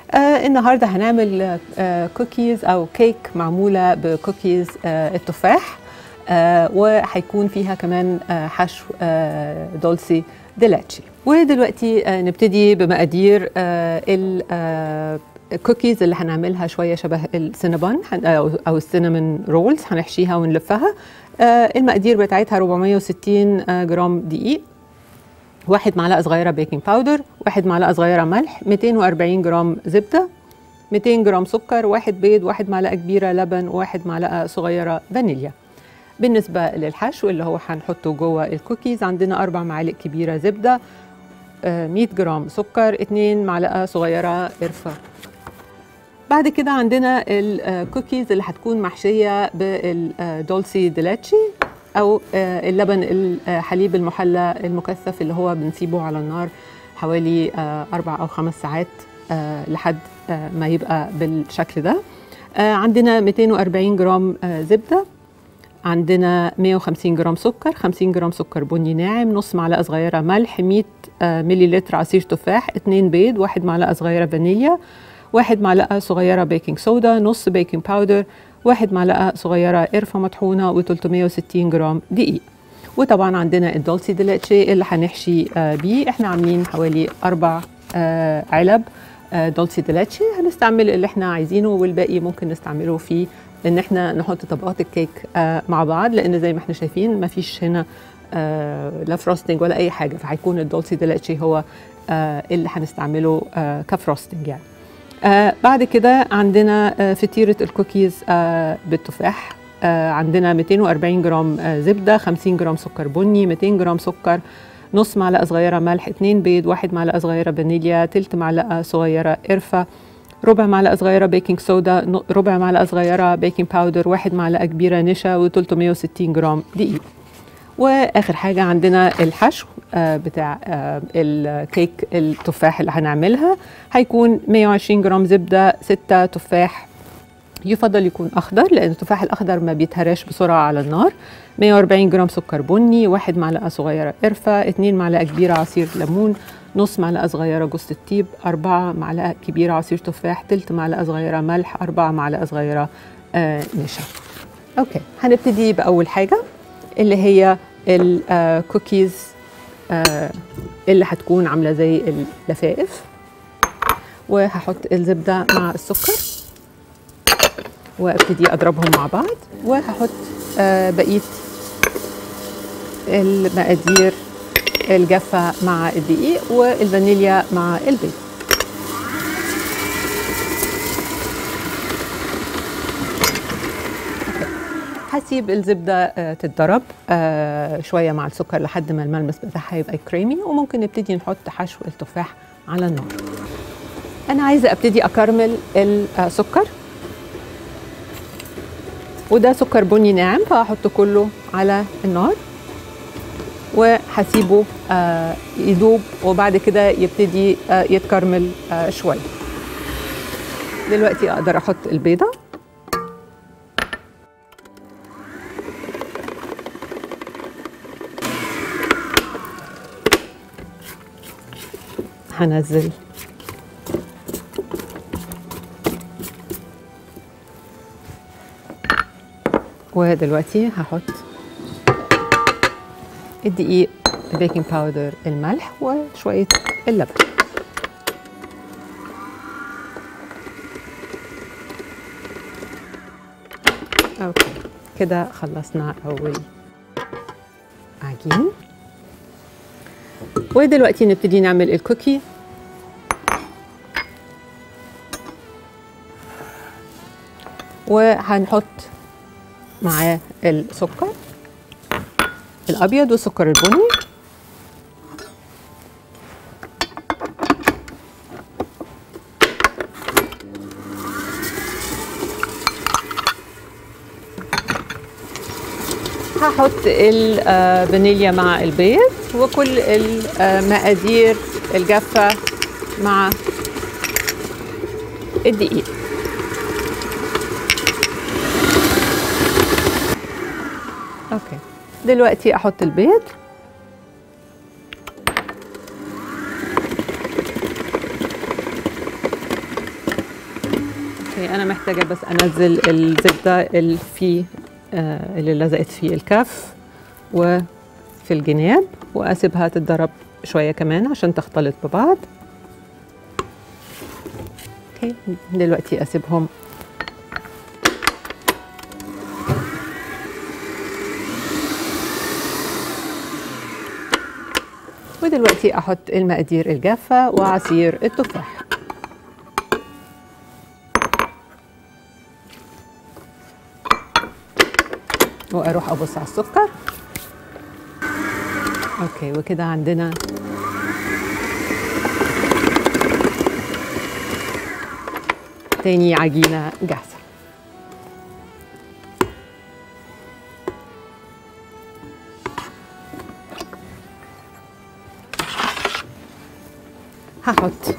آه النهارده هنعمل آه كوكيز او كيك معموله بكوكيز آه التفاح آه وهيكون فيها كمان آه حشو آه دولسي ديلاتشي ودلوقتي آه نبتدي بمقادير آه ال آه الكوكيز اللي هنعملها شويه شبه السينابون او او السينامون رولز هنحشيها ونلفها آه المقادير بتاعتها 460 جرام دقيق واحد معلقه صغيره بيكنج باودر واحد معلقه صغيره ملح 240 جرام زبده 200 جرام سكر واحد بيض واحد معلقه كبيره لبن واحد معلقه صغيره فانيليا بالنسبه للحشو اللي هو هنحطه جوه الكوكيز عندنا اربع معالق كبيره زبده 100 جرام سكر 2 معلقه صغيره قرفه بعد كده عندنا الكوكيز اللي هتكون محشيه بالدولسي ديلاتشي او اللبن الحليب المحلى المكثف اللي هو بنسيبه على النار حوالي اربع او خمس ساعات لحد ما يبقى بالشكل ده عندنا 240 جرام زبده عندنا 150 جرام سكر 50 جرام سكر بني ناعم نص معلقه صغيره ملح 100 ملي لتر عصير تفاح 2 بيض واحد معلقه صغيره فانيليا واحد معلقه صغيره بيكنج صودا نص بيكنج باودر واحد معلقه صغيره قرفه مطحونه و360 جرام دقيق وطبعا عندنا الدولسي ديلاتشي اللي هنحشي بيه احنا عاملين حوالي اربع علب دولسي ديلاتشي هنستعمل اللي احنا عايزينه والباقي ممكن نستعمله في ان احنا نحط طبقات الكيك مع بعض لان زي ما احنا شايفين ما فيش هنا لا فروستنج ولا اي حاجه فهيكون الدولسي ديلاتشي هو اللي هنستعمله كفروستنج يعني آه بعد كده عندنا آه فطيرة الكوكيز آه بالتفاح آه عندنا 240 جرام آه زبدة 50 جرام سكر بني 200 جرام سكر نص معلقة صغيرة ملح 2 بيض واحد معلقة صغيرة فانيليا تلت معلقة صغيرة قرفة ربع معلقة صغيرة بيكنج صودا ربع معلقة صغيرة بيكنج باودر واحد معلقة كبيرة نشا و360 جرام دقيق واخر حاجه عندنا الحشو آه بتاع آه الكيك التفاح اللي هنعملها هيكون 120 جرام زبده 6 تفاح يفضل يكون اخضر لان التفاح الاخضر ما بيتهراش بسرعه على النار 140 جرام سكر بني واحد معلقه صغيره قرفه 2 معلقه كبيره عصير ليمون نص معلقه صغيره جوز الطيب 4 معلقه كبيره عصير تفاح تلت معلقه صغيره ملح 4 معلقه صغيره آه نشا اوكي هنبتدي باول حاجه اللي هي الكوكيز اللي هتكون عامله زي اللفائف وهحط الزبده مع السكر وابتدي اضربهم مع بعض وهحط بقيه المقادير الجافه مع الدقيق والفانيليا مع البيض هسيب الزبده تتضرب شويه مع السكر لحد ما الملمس بتاعها يبقى كريمي وممكن نبتدي نحط حشو التفاح على النار انا عايزه ابتدي اكرمل السكر وده سكر بني ناعم فهحطه كله على النار وهسيبه يدوب وبعد كده يبتدي يتكرمل شويه دلوقتي اقدر احط البيضه هنزل ودلوقتي هحط الدقيق البيكنج باودر الملح وشوية اللبن اوكي كده خلصنا اول عجين ودلوقتي نبتدي نعمل الكوكي وهنحط معاه السكر الابيض والسكر البني هحط الفانيليا مع البيض وكل المقادير الجافة مع الدقيق اوكي دلوقتي احط البيض اوكي انا محتاجه بس انزل الزبده اللي في آه اللي لزقت في الكف وفي الجناب واسيبها تتضرب شويه كمان عشان تختلط ببعض اوكي دلوقتي اسيبهم ودلوقتي احط المقادير الجافه وعصير التفاح واروح ابص على السكر اوكي وكده عندنا تاني عجينه جاهزه هحط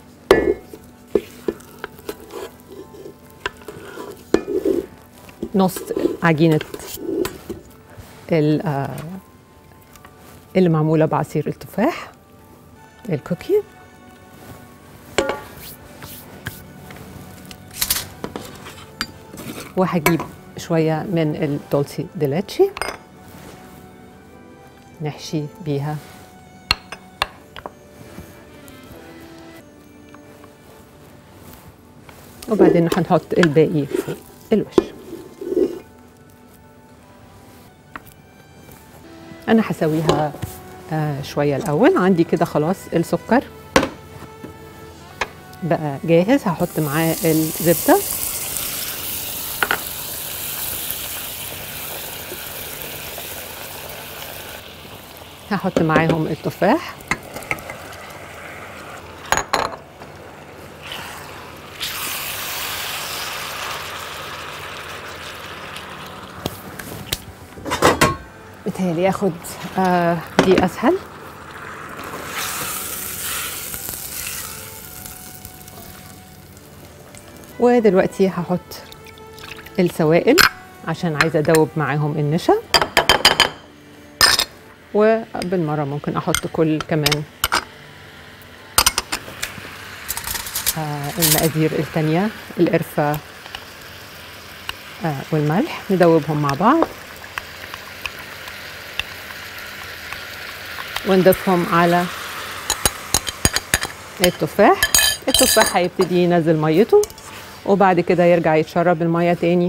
نص عجينة ال- آه، اللي معمولة بعصير التفاح الكوكي وهجيب شوية من الدولسي ديلاتشي نحشي بيها وبعدين هنحط الباقي فوق الوش انا هسويها آه شويه الاول عندي كده خلاص السكر بقى جاهز هحط معاه الزبده هحط معاهم التفاح بتهيألي ياخد آه دي أسهل ودلوقتي هحط السوائل عشان عايزة أدوب معاهم النشا وبالمرة ممكن أحط كل كمان آه المقادير التانية القرفة آه والملح ندوبهم مع بعض ونضيفهم على التفاح التفاح هيبتدي ينزل ميته وبعد كده يرجع يتشرب المية تاني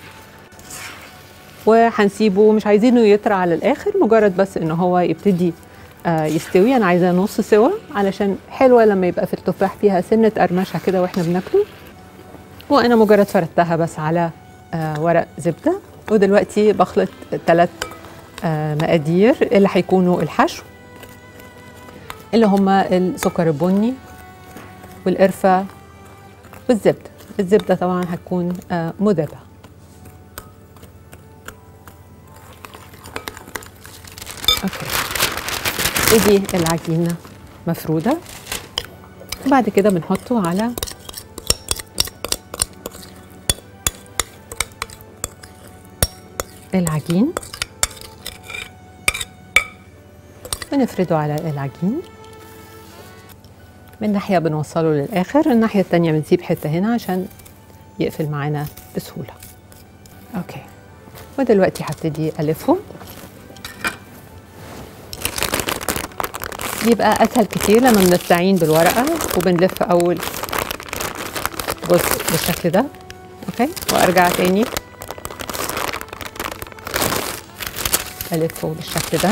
وهنسيبه مش عايزينه يطرى على الاخر مجرد بس ان هو يبتدي آه يستوي انا عايزاه نص سوا علشان حلوه لما يبقى في التفاح فيها سنه قرمشه كده واحنا بناكله وانا مجرد فردتها بس على آه ورق زبده ودلوقتي بخلط ثلاث آه مقادير اللي هيكونوا الحشو اللي هما السكر البني والقرفة والزبدة الزبدة طبعا هتكون آه مذابة اوكي ودي العجينة مفرودة وبعد كده بنحطه على العجين ونفرده على العجين من ناحية بنوصله للآخر الناحية التانية بنسيب حتة هنا عشان يقفل معانا بسهولة أوكي ودلوقتي هبتدي ألفه بيبقى أسهل كتير لما بنستعين بالورقة وبنلف أول جزء بالشكل ده أوكي وأرجع تاني ألفه بالشكل ده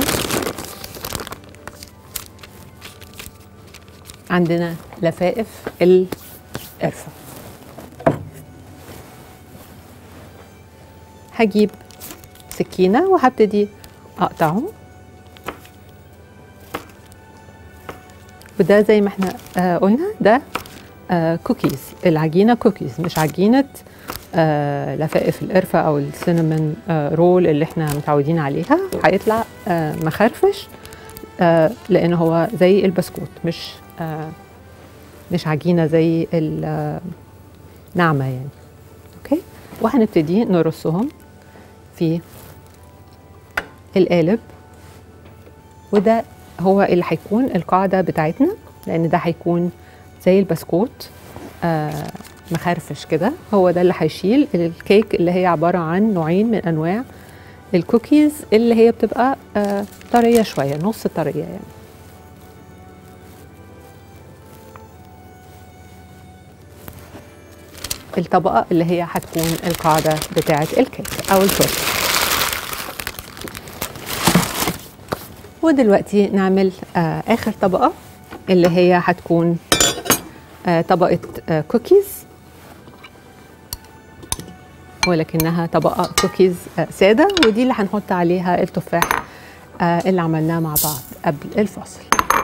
عندنا لفائف القرفة هجيب سكينة وهبتدي أقطعه وده زي ما احنا آه قلنا ده آه كوكيز العجينة كوكيز مش عجينة آه لفائف القرفة أو السينمون آه رول اللي احنا متعودين عليها هيطلع آه مخرفش آه لأن هو زي البسكوت مش آه مش عجينه زي الناعمه يعني اوكي وهنبتدي نرصهم في القالب وده هو اللي هيكون القاعده بتاعتنا لان ده هيكون زي البسكوت آه مخرفش كده هو ده اللي هيشيل الكيك اللي هي عباره عن نوعين من انواع الكوكيز اللي هي بتبقى آه طريه شويه نص طريه يعني الطبقه اللي هي هتكون القاعده بتاعه الكيك او التورته ودلوقتي نعمل آه اخر طبقه اللي هي هتكون آه طبقه آه كوكيز ولكنها طبقه كوكيز آه ساده ودي اللي هنحط عليها التفاح آه اللي عملناه مع بعض قبل الفاصل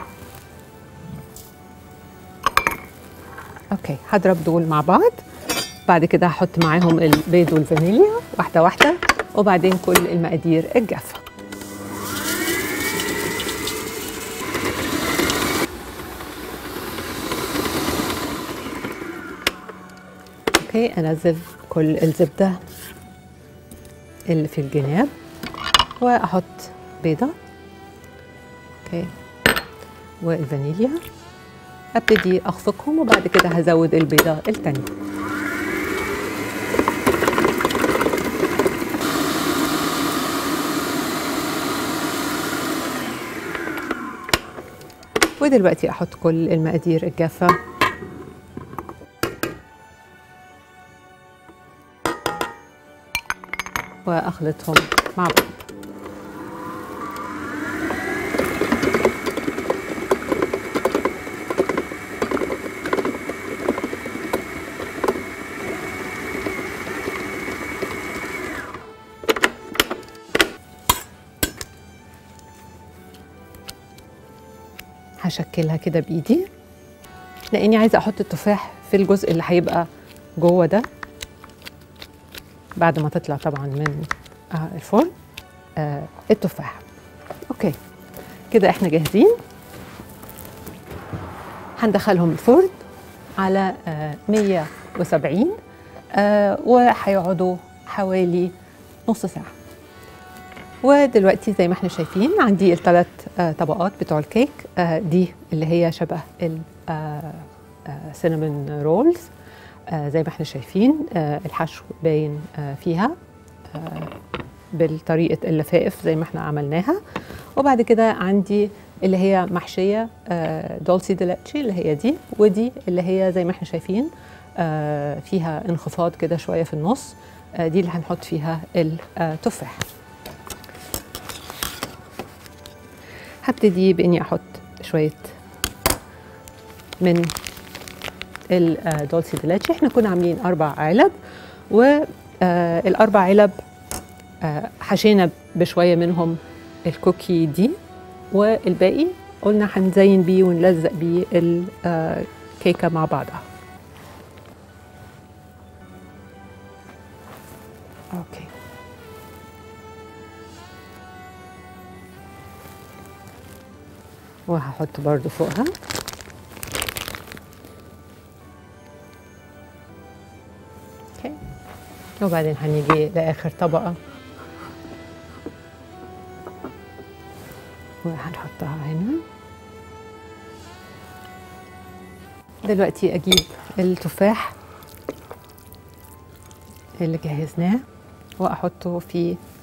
اوكي هضرب دول مع بعض بعد كده هحط معاهم البيض والفانيليا واحده واحده وبعدين كل المقادير الجافه اوكي انزل كل الزبده اللي في الجناب واحط بيضه اوكي والفانيليا ابتدي اخفقهم وبعد كده هزود البيضه التانيه ودلوقتي احط كل المقادير الجافه واخلطهم مع بعض هشكلها كده بايدي لاني عايزه احط التفاح في الجزء اللي هيبقى جوه ده بعد ما تطلع طبعا من آه الفرن آه التفاح اوكي كده احنا جاهزين هندخلهم الفرن على آه 170 آه وهيقعدوا حوالي نص ساعه ودلوقتي زي ما احنا شايفين عندي الثلاث آه طبقات بتوع الكيك آه دي اللي هي شبه السينامون رولز آه زي ما احنا شايفين آه الحشو باين آه فيها آه بالطريقة اللفائف زي ما احنا عملناها وبعد كده عندي اللي هي محشية آه دولسي ديلاتشي اللي هي دي ودي اللي هي زي ما احنا شايفين آه فيها انخفاض كده شوية في النص آه دي اللي هنحط فيها التفاح هبتدي بإني أحط شوية من الدولسي ديلاتشي احنا كنا عاملين اربع علب والاربع علب حشينا بشويه منهم الكوكي دي والباقي قلنا هنزين بيه ونلزق بيه الكيكه مع بعضها اوكي وهحط برضو فوقها اوكي وبعدين هنيجي لاخر طبقه وهنحطها هنا دلوقتي اجيب التفاح اللي جهزناه واحطه في